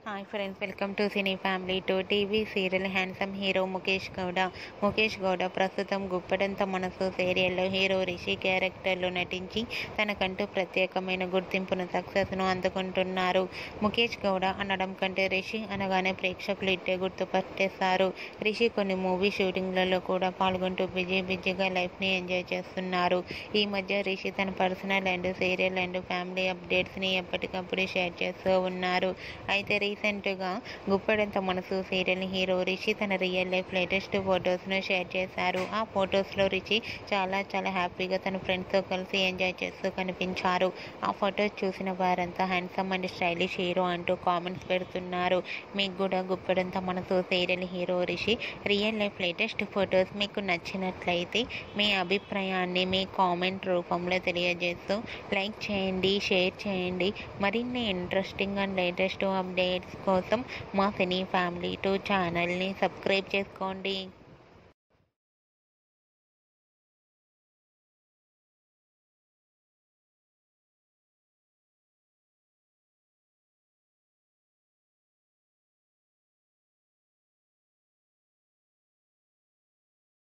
hi friends welcome to cine family to TV serial handsome hero Mukesh Gowda Mukesh Gowda ప్రస్తుతం గుప్పడంత మనసు సీరియల్లో hero Rishi క్యారెక్టర్లో నటించి తనకంటూ ప్రత్యేకమైన గుర్తింపును సక్సెస్ను అందుకుంటున్నారు ముఖేష్ గౌడ అనడం కంటే రిషి అనగానే ప్రేక్షకులు ఇట్టే గుర్తుపట్టేస్తారు రిషి కొన్ని మూవీ షూటింగ్లలో కూడా పాల్గొంటూ బిజీ బిజీగా లైఫ్ని ఎంజాయ్ చేస్తున్నారు ఈ మధ్య రిషి తన personal and serial and family అప్డేట్స్ని ఎప్పటికప్పుడు షేర్ చేస్తూ ఉన్నారు అయితే రీసెంట్గా గుప్పడంత మనసు సీరియల్ హీరో రిషి తన రియల్ లైఫ్ లేటెస్ట్ ఫొటోస్ను షేర్ చేశారు ఆ ఫొటోస్లో రిషి చాలా చాలా హ్యాపీగా తన ఫ్రెండ్స్తో కలిసి ఎంజాయ్ చేస్తూ కనిపించారు ఆ ఫొటోస్ చూసిన వారంతా హ్యాండ్సమ్ అండ్ స్టైలిష్ హీరో అంటూ కామెంట్స్ పెడుతున్నారు మీకు కూడా Guppedantha Manasu serial hero Rishi real life latest photos మీకు నచ్చినట్లయితే మీ అభిప్రాయాన్ని మీ కామెంట్ రూపంలో తెలియజేస్తూ లైక్ చేయండి షేర్ చేయండి మరిన్ని ఇంట్రెస్టింగ్ అండ్ లేటెస్ట్ అప్డేట్స్ కోసం మా సినీ ఫ్యామిలీ టూ ఛానల్ని సబ్స్క్రైబ్ చేసుకోండి